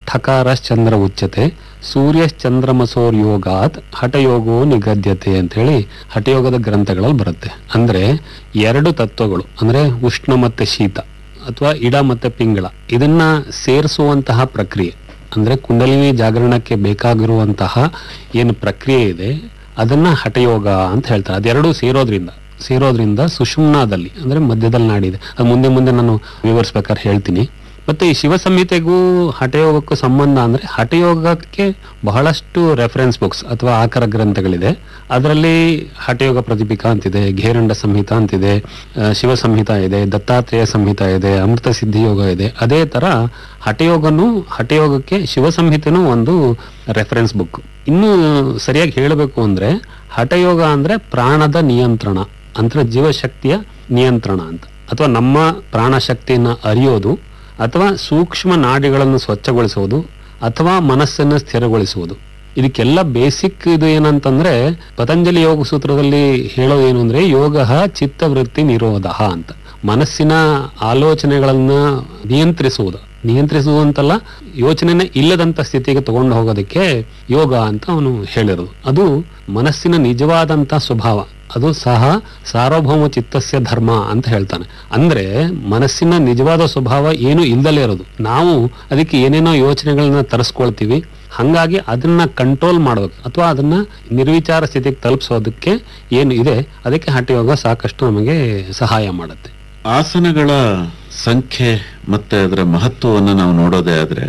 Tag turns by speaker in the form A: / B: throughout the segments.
A: ಠಕಾರಶ್ಚಂದ್ರ ಉಚ್ಯತೆ ಸೂರ್ಯಶ್ಚಂದ್ರಮಸೋರ್ ಯೋಗಾತ್ ಹಠಯೋಗೋ ನಿಗದ್ಯತೆ ಅಂತ ಹೇಳಿ ಹಠಯೋಗದ ಗ್ರಂಥಗಳಲ್ಲಿ ಬರುತ್ತೆ ಅಂದ್ರೆ ಎರಡು ತತ್ವಗಳು ಅಂದ್ರೆ ಉಷ್ಣ ಮತ್ತೆ ಶೀತ ಅಥವಾ ಇಡ ಮತ್ತೆ ಪಿಂಗಳ ಇದನ್ನ ಸೇರಿಸುವಂತಹ ಪ್ರಕ್ರಿಯೆ ಅಂದ್ರೆ ಕುಂಡಲಿನಿ ಜಾಗರಣಕ್ಕೆ ಬೇಕಾಗಿರುವಂತಹ ಏನು ಪ್ರಕ್ರಿಯೆ ಇದೆ ಅದನ್ನ ಹಠಯೋಗ ಅಂತ ಹೇಳ್ತಾರೆ ಅದೆರಡೂ ಸೇರೋದ್ರಿಂದ ಸೇರೋದ್ರಿಂದ ಸುಷುಮ್ನಾದಲ್ಲಿ ಅಂದ್ರೆ ಮಧ್ಯದಲ್ಲಿ ನಾಡಿದೆ ಅದು ಮುಂದೆ ಮುಂದೆ ನಾನು ವಿವರಿಸ್ಬೇಕಾದ್ರೆ ಹೇಳ್ತೀನಿ ಮತ್ತೆ ಈ ಶಿವ ಸಂಹಿತೆಗೂ ಹಠಯೋಗಕ್ಕೂ ಸಂಬಂಧ ಅಂದ್ರೆ ಹಠಯೋಗಕ್ಕೆ ಬಹಳಷ್ಟು ರೆಫರೆನ್ಸ್ ಬುಕ್ಸ್ ಅಥವಾ ಆಕರ ಗ್ರಂಥಗಳಿದೆ ಅದರಲ್ಲಿ ಹಠಯೋಗ ಪ್ರದೀಪಿಕಾ ಅಂತಿದೆ ಘೇರಂಡ ಸಂಹಿತ ಅಂತಿದೆ ಆ, ಶಿವ ಸಂಹಿತ ಇದೆ ದತ್ತಾತ್ರೇಯ ಸಂಹಿತ ಇದೆ ಅಮೃತ ಸಿದ್ಧಿ ಯೋಗ ಇದೆ ಅದೇ ತರ ಹಠಯೋಗನು ಹಠಯೋಗಕ್ಕೆ ಶಿವ ಸಂಹಿತೆನೂ ಒಂದು ರೆಫರೆನ್ಸ್ ಬುಕ್ ಇನ್ನು ಸರಿಯಾಗಿ ಹೇಳಬೇಕು ಅಂದ್ರೆ ಹಠಯೋಗ ಅಂದ್ರೆ ಪ್ರಾಣದ ನಿಯಂತ್ರಣ ಅಂದ್ರೆ ಜೀವಶಕ್ತಿಯ ನಿಯಂತ್ರಣ ಅಂತ ಅಥವಾ ನಮ್ಮ ಪ್ರಾಣಶಕ್ತಿಯನ್ನ ಅರಿಯೋದು ಅಥವಾ ಸೂಕ್ಷ್ಮ ನಾಡಿಗಳನ್ನು ಸ್ವಚ್ಛಗೊಳಿಸುವುದು ಅಥವಾ ಮನಸ್ಸನ್ನು ಸ್ಥಿರಗೊಳಿಸುವುದು ಇದಕ್ಕೆಲ್ಲ ಬೇಸಿಕ್ ಇದು ಏನಂತಂದ್ರೆ ಪತಂಜಲಿ ಯೋಗ ಸೂತ್ರದಲ್ಲಿ ಹೇಳೋದು ಏನು ಅಂದ್ರೆ ಯೋಗ ಚಿತ್ತವೃತ್ತಿ ನಿರೋಧ ಅಂತ ಮನಸ್ಸಿನ ಆಲೋಚನೆಗಳನ್ನ ನಿಯಂತ್ರಿಸುವುದು ನಿಯಂತ್ರಿಸುವುದು ಅಂತಲ್ಲ ಯೋಚನೆನೇ ಇಲ್ಲದಂತ ಸ್ಥಿತಿಗೆ ತಗೊಂಡು ಹೋಗೋದಕ್ಕೆ ಯೋಗ ಅಂತ ಅವನು ಹೇಳಿರೋದು ಅದು ಮನಸ್ಸಿನ ನಿಜವಾದಂತ ಸ್ವಭಾವ ಅದು ಸಹ ಸಾರ್ವಭೌಮ ಚಿತ್ತಸ್ಯ ಧರ್ಮ ಅಂತ ಹೇಳ್ತಾನೆ ಅಂದ್ರೆ ಮನಸ್ಸಿನ ನಿಜವಾದ ಸ್ವಭಾವ ಏನು ಇಲ್ದಲೇ ಇರೋದು ನಾವು ಅದಕ್ಕೆ ಏನೇನೋ ಯೋಚನೆಗಳನ್ನ ತರಿಸ್ಕೊಳ್ತೀವಿ ಹಂಗಾಗಿ ಅದನ್ನ ಕಂಟ್ರೋಲ್ ಮಾಡ್ಬೇಕು ಅಥವಾ ಅದನ್ನ ನಿರ್ವಿಚಾರ ಸ್ಥಿತಿಗೆ ತಲುಪಿಸೋದಕ್ಕೆ ಏನು ಇದೆ ಅದಕ್ಕೆ ಹಠಯೋಗ ಸಾಕಷ್ಟು ನಮಗೆ ಸಹಾಯ ಮಾಡುತ್ತೆ
B: ಆಸನಗಳ ಸಂಖ್ಯೆ ಮತ್ತೆ ಅದರ ಮಹತ್ವವನ್ನು ನಾವು ನೋಡೋದೇ ಆದ್ರೆ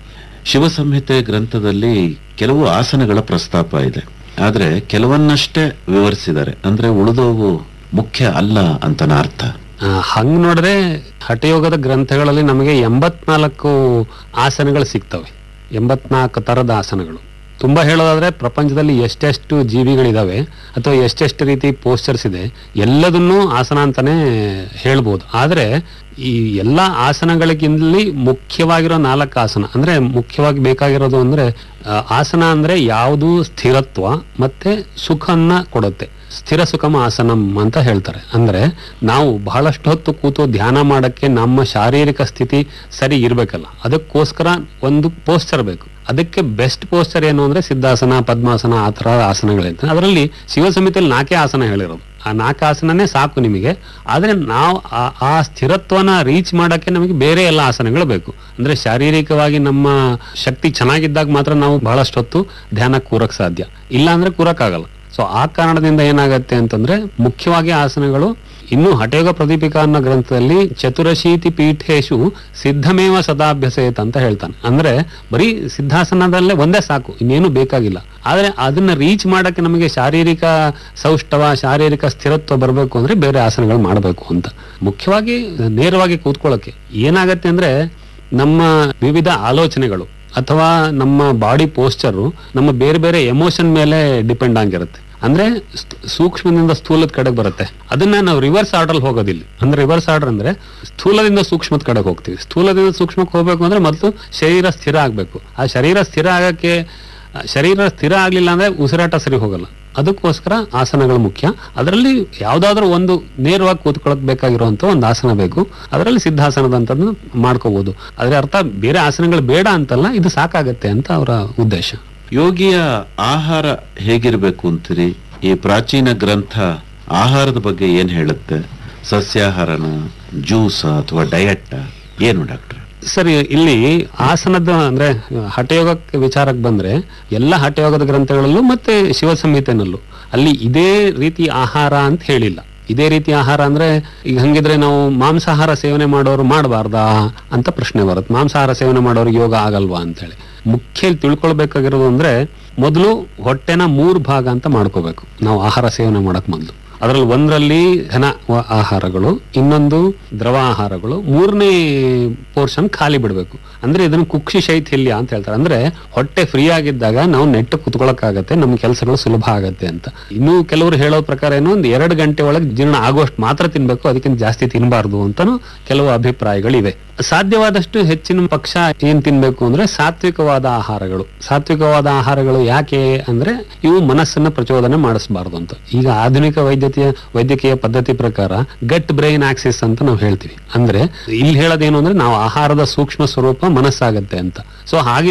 B: ಶಿವ ಸಂಹಿತೆ ಗ್ರಂಥದಲ್ಲಿ ಕೆಲವು ಆಸನಗಳ ಪ್ರಸ್ತಾಪ ಇದೆ ಆದ್ರೆ ಕೆಲವನ್ನಷ್ಟೇ ವಿವರಿಸಿದ್ದಾರೆ ಅಂದ್ರೆ ಉಳಿದವು ಮುಖ್ಯ ಅಲ್ಲ ಅಂತನ ಅರ್ಥ
A: ಆ, ಹಂಗ್ ನೋಡಿದ್ರೆ ಹಠಯೋಗದ ಗ್ರಂಥಗಳಲ್ಲಿ ನಮಗೆ ಎಂಬತ್ನಾಲ್ಕು ಆಸನಗಳು ಸಿಗ್ತವೆ ಎಂಬತ್ನಾಲ್ಕು ತರದ ಆಸನಗಳು ತುಂಬಾ ಹೇಳೋದಾದ್ರೆ ಪ್ರಪಂಚದಲ್ಲಿ ಎಷ್ಟೆಷ್ಟು ಜೀವಿಗಳಿದಾವೆ ಅಥವಾ ಎಷ್ಟೆಷ್ಟು ರೀತಿ ಪೋಸ್ಟರ್ಸ್ ಇದೆ ಎಲ್ಲದನ್ನೂ ಆಸನ ಅಂತಾನೆ ಹೇಳ್ಬೋದು ಆದ್ರೆ ಈ ಎಲ್ಲ ಆಸನಗಳಿಗಿಂತಲಿ ಮುಖ್ಯವಾಗಿರೋ ನಾಲ್ಕು ಆಸನ ಅಂದ್ರೆ ಮುಖ್ಯವಾಗಿ ಬೇಕಾಗಿರೋದು ಅಂದ್ರೆ ಆ, ಆಸನ ಅಂದ್ರೆ ಯಾವುದು ಸ್ಥಿರತ್ವ ಮತ್ತೆ ಸುಖನ್ನ ಕೊಡುತ್ತೆ ಸ್ಥಿರ ಸುಖಮ ಆಸನಂ ಅಂತ ಹೇಳ್ತಾರೆ ಅಂದ್ರೆ ನಾವು ಬಹಳಷ್ಟು ಹೊತ್ತು ಕೂತು ಧ್ಯಾನ ಮಾಡಕ್ಕೆ ನಮ್ಮ ಶಾರೀರಿಕ ಸ್ಥಿತಿ ಸರಿ ಇರ್ಬೇಕಲ್ಲ ಅದಕ್ಕೋಸ್ಕರ ಒಂದು ಪೋಸ್ಚರ್ ಬೇಕು ಅದಕ್ಕೆ ಬೆಸ್ಟ್ ಪೋಸ್ಚರ್ ಏನು ಅಂದ್ರೆ ಸಿದ್ಧಾಸನ ಪದ್ಮಾಸನ ಆ ತರ ಆಸನಗಳಿದೆ ಅದರಲ್ಲಿ ಶಿವ ಸಮಿತಿಯಲ್ಲಿ ನಾಲ್ಕೇ ಆಸನ ಹೇಳಿರೋದು ಆ ನಾಲ್ಕು ಆಸನನೇ ಸಾಕು ನಿಮಗೆ ಆದ್ರೆ ನಾವು ಆ- ಆ ಸ್ಥಿರತ್ವನ ರೀಚ್ ಮಾಡಕ್ಕೆ ನಮಗೆ ಬೇರೆ ಎಲ್ಲ ಆಸನಗಳು ಬೇಕು ಅಂದ್ರೆ ಶಾರೀರಿಕವಾಗಿ ನಮ್ಮ ಶಕ್ತಿ ಚೆನ್ನಾಗಿದ್ದಾಗ ಮಾತ್ರ ನಾವು ಬಹಳಷ್ಟು ಹೊತ್ತು ಧ್ಯಾನ ಕೂರಕ್ ಸಾಧ್ಯ ಇಲ್ಲ ಅಂದ್ರೆ ಕೂರಕ್ಕಾಗಲ್ಲ ಸೊ ಆ ಕಾರಣದಿಂದ ಏನಾಗತ್ತೆ ಅಂತಂದ್ರೆ ಮುಖ್ಯವಾಗಿ ಆಸನಗಳು ಇನ್ನು ಹಠಯೋಗ ಪ್ರದೀಪಿಕಾ ಅನ್ನೋ ಗ್ರಂಥದಲ್ಲಿ ಚತುರಶೀತಿ ಪೀಠೇಶು ಸಿದ್ಧಮೇವ ಸದಾಭ್ಯಸೇತ್ ಅಂತ ಹೇಳ್ತಾನೆ ಅಂದ್ರೆ ಬರೀ ಸಿದ್ಧಾಸನದಲ್ಲೇ ಒಂದೇ ಸಾಕು ಇನ್ನೇನು ಬೇಕಾಗಿಲ್ಲ ಆದ್ರೆ ಅದನ್ನ ರೀಚ್ ಮಾಡಕ್ಕೆ ನಮಗೆ ಶಾರೀರಿಕ ಸೌಷ್ಠವ ಶಾರೀರಿಕ ಸ್ಥಿರತ್ವ ಬರಬೇಕು ಅಂದ್ರೆ ಬೇರೆ ಆಸನಗಳು ಮಾಡಬೇಕು ಅಂತ ಮುಖ್ಯವಾಗಿ ನೇರವಾಗಿ ಕೂತ್ಕೊಳ್ಳೋಕೆ ಏನಾಗತ್ತೆ ಅಂದ್ರೆ ನಮ್ಮ ವಿವಿಧ ಆಲೋಚನೆಗಳು ಅಥವಾ ನಮ್ಮ ಬಾಡಿ ಪೋಸ್ಚರು ನಮ್ಮ ಬೇರೆ ಬೇರೆ ಎಮೋಷನ್ ಮೇಲೆ ಡಿಪೆಂಡ್ ಆಗಿರುತ್ತೆ ಅಂದ್ರೆ ಸ್ಥ- ಸೂಕ್ಷ್ಮದಿಂದ ಸ್ಥೂಲದ ಕಡೆಗೆ ಬರುತ್ತೆ ಅದನ್ನ ನಾವು ರಿವರ್ಸ್ ಆರ್ಡರ್ ಹೋಗೋದಿಲ್ಲ ಅಂದ್ರೆ ರಿವರ್ಸ್ ಆರ್ಡರ್ ಅಂದ್ರೆ ಸ್ಥೂಲದಿಂದ ಸೂಕ್ಷ್ಮದ ಕಡೆಗೆ ಹೋಗ್ತೀವಿ ಸ್ಥೂಲದಿಂದ ಸೂಕ್ಷ್ಮಕ್ಕೆ ಹೋಗ್ಬೇಕು ಅಂದ್ರೆ ಮೊದಲು ಶರೀರ ಸ್ಥಿರ ಆಗ್ಬೇಕು ಆ ಶರೀರ ಸ್ಥಿರ ಆಗಕ್ಕೆ ಆ, ಶರೀರ ಸ್ಥಿರ ಆಗ್ಲಿಲ್ಲ ಅಂದ್ರೆ ಉಸಿರಾಟ ಸರಿ ಹೋಗಲ್ಲ ಅದಕ್ಕೋಸ್ಕರ ಆಸನಗಳು ಮುಖ್ಯ ಅದರಲ್ಲಿ ಯಾವ್ದಾದ್ರು ಒಂದು ನೇರವಾಗಿ ಕೂತ್ಕೊಳ್ಳಕ್ ಬೇಕಾಗಿರುವಂತ ಒಂದು ಆಸನ ಬೇಕು ಅದರಲ್ಲಿ ಸಿದ್ಧಾಸನದಂತದ್ದು ಮಾಡ್ಕೋಬಹುದು ಅದ್ರ ಅರ್ಥ ಬೇರೆ ಆಸನಗಳು ಬೇಡ ಅಂತಲ್ಲ ಇದು ಸಾಕಾಗತ್ತೆ ಅಂತ ಅವರ ಉದ್ದೇಶ
B: ಯೋಗಿಯ ಆಹಾರ ಹೇಗಿರ್ಬೇಕು ಅಂತೀರಿ ಈ ಪ್ರಾಚೀನ ಗ್ರಂಥ ಆಹಾರದ ಬಗ್ಗೆ ಏನ್ ಹೇಳುತ್ತೆ ಸಸ್ಯಾಹಾರನ ಜ್ಯೂಸ್ ಅಥವಾ ಡಯಟ್ ಏನು ಡಾಕ್ಟರ್
A: ಸರಿ ಇಲ್ಲಿ ಆಸನದ ಅಂದ್ರೆ ಹಠಯೋಗಕ್ಕೆ ವಿಚಾರಕ್ಕೆ ಬಂದ್ರೆ ಎಲ್ಲ ಹಠಯೋಗದ ಗ್ರಂಥಗಳಲ್ಲೂ ಮತ್ತೆ ಶಿವ ಸಂಹಿತೆನಲ್ಲೂ ಅಲ್ಲಿ ಇದೇ ರೀತಿ ಆಹಾರ ಅಂತ ಹೇಳಿಲ್ಲ ಇದೇ ರೀತಿ ಆಹಾರ ಅಂದ್ರೆ ಈಗ ಹಂಗಿದ್ರೆ ನಾವು ಮಾಂಸಾಹಾರ ಸೇವನೆ ಮಾಡೋರು ಮಾಡಬಾರ್ದಾ ಅಂತ ಪ್ರಶ್ನೆ ಬರುತ್ತೆ ಮಾಂಸಾಹಾರ ಸೇವನೆ ಮಾಡೋರಿಗೆ ಯೋಗ ಆಗಲ್ವಾ ಅಂತೇಳಿ ಮುಖ್ಯ ಇಲ್ಲಿ ತಿಳ್ಕೊಳ್ಬೇಕಾಗಿರೋದು ಅಂದ್ರೆ ಮೊದಲು ಹೊಟ್ಟೆನ ಮೂರು ಭಾಗ ಅಂತ ಮಾಡ್ಕೋಬೇಕು ನಾವು ಆಹಾರ ಸೇವನೆ ಮಾಡಕ್ ಮೊದಲು ಅದರಲ್ಲಿ ಒಂದರಲ್ಲಿ ಘನ ವ- ಆಹಾರಗಳು ಇನ್ನೊಂದು ದ್ರವ ಆಹಾರಗಳು ಮೂರನೇ ಪೋರ್ಷನ್ ಖಾಲಿ ಬಿಡಬೇಕು ಅಂದ್ರೆ ಇದನ್ನು ಕುಕ್ಷಿ ಶೈಥಿಲ್ಯ ಅಂತ ಹೇಳ್ತಾರೆ ಅಂದ್ರೆ ಹೊಟ್ಟೆ ಫ್ರೀ ಆಗಿದ್ದಾಗ ನಾವು ನೆಟ್ಟು ಕುತ್ಕೊಳಕ್ಕಾಗತ್ತೆ ನಮ್ಮ ಕೆಲಸಗಳು ಸುಲಭ ಆಗತ್ತೆ ಅಂತ ಇನ್ನು ಕೆಲವರು ಹೇಳೋ ಪ್ರಕಾರ ಏನು ಒಂದು ಎರಡು ಗಂಟೆ ಒಳಗೆ ಜೀರ್ಣ ಆಗೋಷ್ಟು ಮಾತ್ರ ತಿನ್ಬೇಕು ಅದಕ್ಕಿಂತ ಜಾಸ್ತಿ ತಿನ್ನಬಾರ್ದು ಅಂತಾನು ಕೆಲವು ಅಭಿಪ್ರಾಯಗಳಿವೆ ಸಾಧ್ಯವಾದಷ್ಟು ಹೆಚ್ಚಿನ ಪಕ್ಷ ಏನ್ ತಿನ್ಬೇಕು ಅಂದ್ರೆ ಸಾತ್ವಿಕವಾದ ಆಹಾರಗಳು ಸಾತ್ವಿಕವಾದ ಆಹಾರಗಳು ಯಾಕೆ ಅಂದ್ರೆ ಇವು ಮನಸ್ಸನ್ನ ಪ್ರಚೋದನೆ ಮಾಡಿಸಬಾರ್ದು ಅಂತ ಈಗ ಆಧುನಿಕ ವೈದ್ಯಕೀಯ ವೈದ್ಯಕೀಯ ಪದ್ಧತಿ ಪ್ರಕಾರ ಗಟ್ ಬ್ರೈನ್ ಆಕ್ಸಿಸ್ ಅಂತ ನಾವು ಹೇಳ್ತೀವಿ ಅಂದ್ರೆ ಇಲ್ಲಿ ಹೇಳೋದೇನು ಅಂದ್ರೆ ನಾವು ಆಹಾರದ ಸೂಕ್ಷ್ಮ ಸ್ವರೂಪ ಮನಸ್ಸಾಗತ್ತೆ ಅಂತ ಸೊ ಹಾಗೆ